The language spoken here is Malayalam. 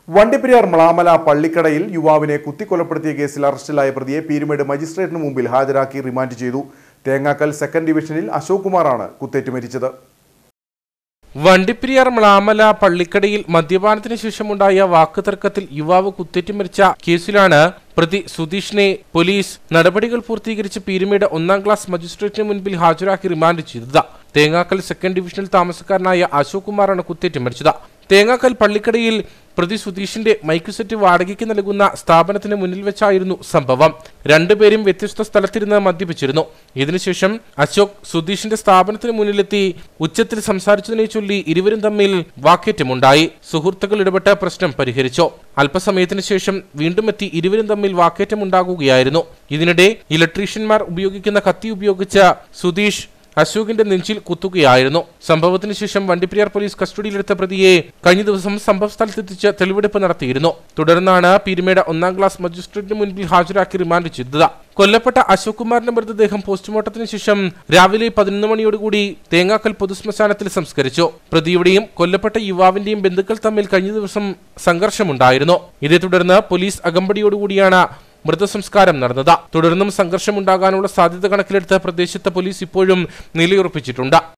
വണ്ടിപ്പെരിയാർ മ്ലാമല പള്ളിക്കടയിൽ യുവാവിനെ കുത്തിക്കൊലപ്പെടുത്തിയ കേസിൽ അറസ്റ്റിലായ പ്രതിയെ പീരുമേട് മജിസ്ട്രേറ്റിന് മുമ്പിൽ ഹാജരാക്കി റിമാൻഡ് ചെയ്തു തേങ്ങാക്കൽ സെക്കൻഡ് ഡിവിഷനിൽ അശോക് കുമാറാണ് കുത്തേറ്റ് മരിച്ചത് വണ്ടിപ്പെരിയാർ മ്ലാമല പള്ളിക്കടയിൽ മദ്യപാനത്തിന് ശേഷമുണ്ടായ വാക്കുതർക്കത്തിൽ യുവാവ് കുത്തേറ്റ് മരിച്ച കേസിലാണ് പ്രതി സുധീഷിനെ പോലീസ് നടപടികൾ പൂർത്തീകരിച്ച് പീരുമേട് ഒന്നാം ക്ലാസ് മജിസ്ട്രേറ്റിന് മുൻപിൽ ഹാജരാക്കി റിമാൻഡ് ചെയ്തത് തേങ്ങാക്കൽ സെക്കൻഡ് ഡിവിഷനിൽ താമസക്കാരനായ അശോക് കുമാറാണ് കുത്തേറ്റ് മരിച്ചത് തേങ്ങാക്കൽ പള്ളിക്കടയിൽ പ്രതി സുധീഷിന്റെ മൈക്ക് സെറ്റ് വാടകയ്ക്ക് നൽകുന്ന സ്ഥാപനത്തിന് മുന്നിൽ വെച്ചായിരുന്നു സംഭവം രണ്ടുപേരും വ്യത്യസ്ത സ്ഥലത്തിരുന്ന് മദ്യപിച്ചിരുന്നു ഇതിനുശേഷം അശോക് സുധീഷിന്റെ സ്ഥാപനത്തിന് മുന്നിലെത്തി ഉച്ചത്തിൽ സംസാരിച്ചതിനെ ചൊല്ലി ഇരുവരും തമ്മിൽ വാക്കേറ്റമുണ്ടായി സുഹൃത്തുക്കൾ ഇടപെട്ട് പ്രശ്നം പരിഹരിച്ചു അല്പസമയത്തിന് ശേഷം വീണ്ടും എത്തി ഇരുവരും തമ്മിൽ വാക്കേറ്റമുണ്ടാകുകയായിരുന്നു ഇതിനിടെ ഇലക്ട്രീഷ്യന്മാർ ഉപയോഗിക്കുന്ന കത്തി ഉപയോഗിച്ച് സുധീഷ് അശോകിന്റെ നെഞ്ചിൽ കുത്തുകയായിരുന്നു സംഭവത്തിന് ശേഷം വണ്ടിപ്പെരിയാർ പോലീസ് കസ്റ്റഡിയിലെടുത്ത പ്രതിയെ കഴിഞ്ഞ ദിവസം സംഭവ സ്ഥലത്തെത്തിച്ച് തെളിവെടുപ്പ് നടത്തിയിരുന്നു തുടർന്നാണ് പീരുമേട് ഒന്നാം ക്ലാസ് മജിസ്ട്രേറ്റിന് മുൻപിൽ ഹാജരാക്കി റിമാൻഡ് ചെയ്തത് കൊല്ലപ്പെട്ട അശോക് കുമാറിന്റെ മൃതദേഹം പോസ്റ്റ്മോർട്ടത്തിന് ശേഷം രാവിലെ പതിനൊന്ന് മണിയോടുകൂടി തേങ്ങാക്കൽ പൊതുശ്മശാനത്തിൽ സംസ്കരിച്ചു പ്രതിയുടെയും കൊല്ലപ്പെട്ട യുവാവിന്റെയും ബന്ധുക്കൾ തമ്മിൽ കഴിഞ്ഞ ദിവസം സംഘർഷമുണ്ടായിരുന്നു ഇതേ തുടർന്ന് പോലീസ് അകമ്പടിയോടുകൂടിയാണ് മൃതസംസ്കാരം നടന്നത് തുടർന്നും സംഘർഷമുണ്ടാകാനുള്ള സാധ്യത കണക്കിലെടുത്ത് പ്രദേശത്ത് പോലീസ് ഇപ്പോഴും നിലയുറപ്പിച്ചിട്ടുണ്ട്